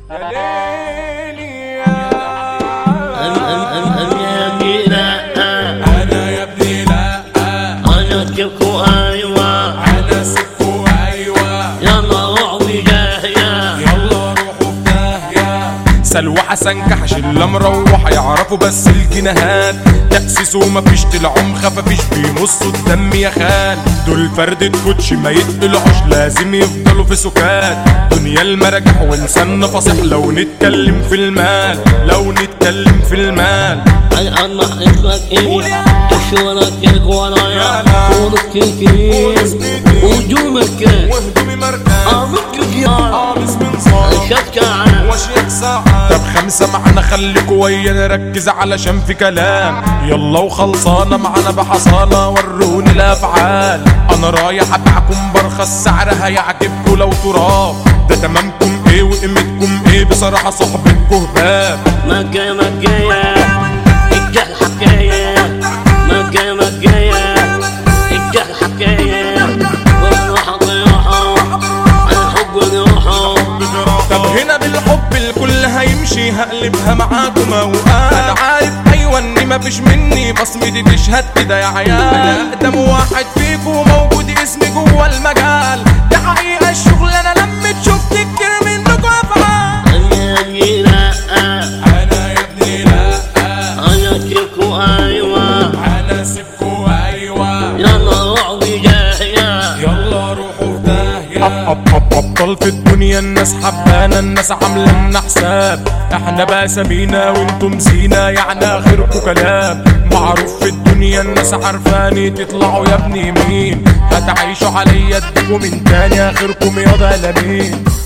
يا ليلي يا أم أم أم أم يا ابني لا انا يا ابني لا أنا تبكو أيوة انا سكو ايوه يلا روح وجاهية يلا روحوا في داهية سلوى حسن كحش اللي مروحة يعرفوا بس الجناهات تأسيسه مفيش طلعوا خفافيش بيمصوا الدم يا خال دول فردة كوتش ما يتقلعوش لازم يفضلوا في سكات دنيا المراجح ولسان فصيح لو نتكلم في المال لو نتكلم في المال الآن اسمك إيه تشورك يا ورايا لا. طولك كيس وجومك وهدومي مركان أمك جيار قامس من صار شكا واشيك ساعة طب خمسة معنا خليكوا ويا نركز علشان في كلام يلا وخلصانة معانا بحصانة وروني الأفعال أنا رايح أبيعكم برخص سعر هيعجبكوا لو تراب ده تمامكم ايه وقيمتكم ايه بصراحة صحبتكوا هباب مكة مكية الجهل حكاية مكة مكية الجهل حكاية والروح ضيوحه الحب روحه طب هنا بالحب الكل هيمشي هقلبها معاكم اوقات انا عارف ايوه اني مفيش مني بصمتي تشهد كده يا عيال انا اقدم واحد فيكم موجود اسمي جوه المجال دي حقيقه الشغل انا لمت شفت كتير منكم افعال أنا أبني لا انا يا ابني لا أنا تبكو أيوة انا سيبكوا ايوه يلا روح وجاهية يلا روحوا في داهية أب أب أبطال في الدنيا الناس حبانا الناس عاملة لنا حساب احنا بقى سمينا وانتم سينا يعني اخركوا كلام معروف في الدنيا الناس عارفاني تطلعوا يا ابني مين هتعيشوا عليا اديكوا من تاني اخركم ياض لمين